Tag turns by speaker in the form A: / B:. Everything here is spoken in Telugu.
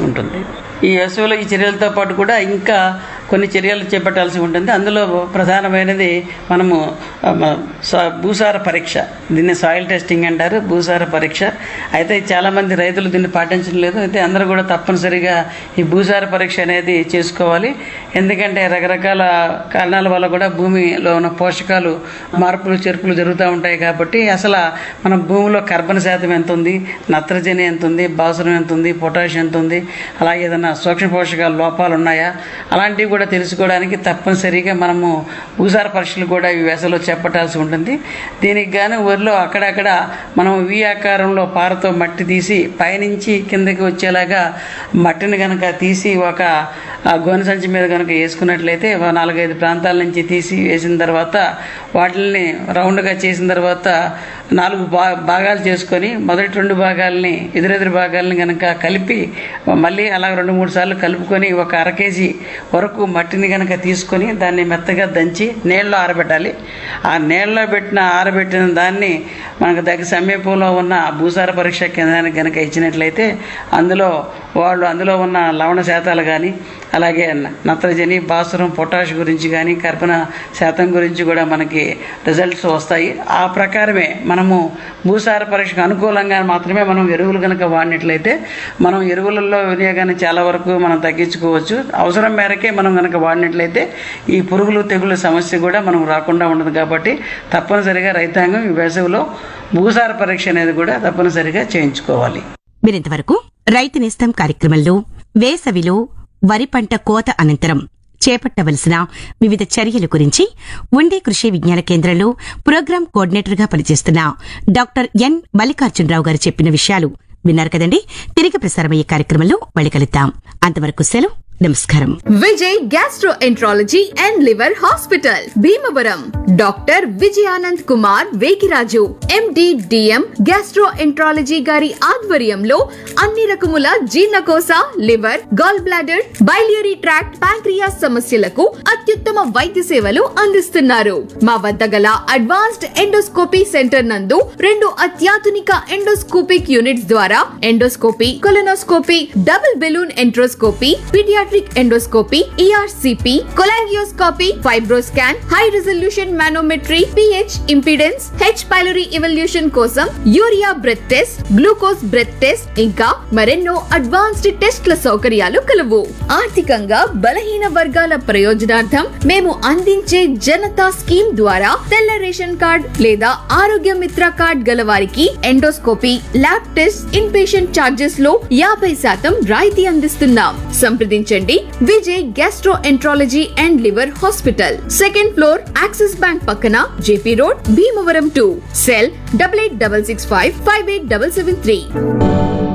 A: ఉంటుంది ఈ వేసవిలో ఈ చర్యలతో పాటు కూడా ఇంకా కొన్ని చర్యలు చేపట్టాల్సి ఉంటుంది అందులో ప్రధానమైనది మనము ఆ, మ- సా- భూసార పరీక్ష దీన్ని సాయిల్ టెస్టింగ్ అంటారు భూసార పరీక్ష అయితే చాలామంది రైతులు దీన్ని పాటించడం లేదు అయితే అందరూ కూడా తప్పనిసరిగా ఈ భూసార పరీక్ష అనేది చేసుకోవాలి ఎందుకంటే రకరకాల కారణాల వల్ల కూడా భూమిలో ఉన్న పోషకాలు మార్పులు చేర్పులు జరుగుతూ ఉంటాయి కాబట్టి అసలు మన భూమిలో కర్బన శాతం ఎంత ఉంది నత్రజని ఎంత ఉంది బాసురం ఎంత ఉంది పొటాషియం ఎంత ఉంది అలాగే ఏదైనా సూక్ష్మ పోషకాల లోపాలు ఉన్నాయా అలాంటివి కూడా తెలుసుకోవడానికి తప్పనిసరిగా మనము భూసార పరీక్షలు కూడా ఈ వేసవిలో చేపట్టాల్సి ఉంటుంది దీనికి గాను ఊరిలో అక్కడక్కడ మనం వి ఆకారంలో పారతో మట్టి తీసి పైనుంచి కిందకి వచ్చేలాగా మట్టిని కనుక తీసి ఒక ఆ, గోనె సంచి మీద కనుక వేసుకున్నట్లయితే ఒక నాలుగైదు ప్రాంతాల నుంచి తీసి వేసిన తర్వాత వాటిని రౌండ్గా చేసిన తర్వాత నాలుగు భా భాగాలు చేసుకొని మొదటి రెండు భాగాల్ని ఎదురెదురు భాగాల్ని కనుక కలిపి మళ్ళీ అలా రెండు మూడు సార్లు కలుపుకొని ఒక అర కేజీ వరకు మట్టిని కనుక తీసుకొని దాన్ని మెత్తగా దంచి నీళ్ళలో ఆరబెట్టాలి ఆ నీళ్ళలో పెట్టిన ఆరబెట్టిన దాన్ని మనకు దగ్గర సమీపంలో ఉన్న భూసార పరీక్ష కేంద్రానికి కనుక ఇచ్చినట్లయితే అందులో వాళ్ళు అందులో ఉన్న లవణ శాతాలు కానీ అలాగే నత్రజని భాస్వరం పొటాష్ గురించి కానీ కర్బన శాతం గురించి కూడా మనకి రిజల్ట్స్ వస్తాయి ఆ ప్రకారమే మనము భూసార పరీక్షకు అనుకూలంగా మాత్రమే మనం ఎరువులు కనుక వాడినట్లయితే మనం ఎరువులలో వినియోగాన్ని చాలా వరకు మనం తగ్గించుకోవచ్చు అవసరం మేరకే మనం కనుక వాడినట్లయితే ఈ పురుగులు తెగులు సమస్య కూడా మనం రాకుండా ఉండదు కాబట్టి తప్పనిసరిగా రైతాంగం ఈ వేసవిలో భూసార పరీక్ష అనేది కూడా తప్పనిసరిగా చేయించుకోవాలి
B: మీరింతవరకు రైతు నేస్తం కార్యక్రమంలో వేసవిలో వరి పంట కోత అనంతరం చేపట్టవలసిన వివిధ చర్యల గురించి ఉండే కృషి విజ్ఞాన కేంద్రంలో ప్రోగ్రాం కోఆర్డినేటర్ గా పనిచేస్తున్న డాక్టర్ ఎన్ మల్లికార్జునరావు గారు చెప్పిన విషయాలు విన్నారు కదండి తిరిగి ప్రసారమయ్యే కార్యక్రమంలో మళ్ళీ కలుద్దాం అంతవరకు సెలవు నమస్కారం
C: Vijay gastroenterology and liver hospital Bhimavaram doctor Vijayanand Kumar Vekiraju MD DM gastroenterology గారి ఆధ్వర్యంలో అన్ని రకముల జీర్ణకోశ liver gall bladder biliary tract pancreas సమస్యలకు అత్యుత్తమ వైద్య సేవలు అందిస్తున్నారు మా వద్ద గల అడ్వాన్స్డ్ ఎండోస్కోపీ సెంటర్ నందు రెండు అత్యాధునిక ఎండోస్కోపిక్ యూనిట్స్ ద్వారా endoscopy colonoscopy double balloon enteroscopy paediatric endoscopy ERCP cholangioscopy fibroscan high resolution manometry pH impedance H pylori evaluation కోసం urea breath test glucose breath test ఇంకా మరెన్నో అడ్వాన్స్డ్ టెస్ట్ల సౌకర్యాలు కలవు ఆర్థికంగా బలహీన వర్గాల ప్రయోజనార్థం మేము అందించే జనతా స్కీమ్ ద్వారా తెల్ల రేషన్ కార్డ్ లేదా ఆరోగ్య మిత్ర కార్డ్ గల వారికి endoscopy lab test in patient charges లో యాభై శాతం రాయితీ అందిస్తున్నాం సంప్రదించండి Vijay gastroenterology and liver hospital second floor Axis bank పక్కన JP road Bhimavaram to cell double eight double six five five eight double seven three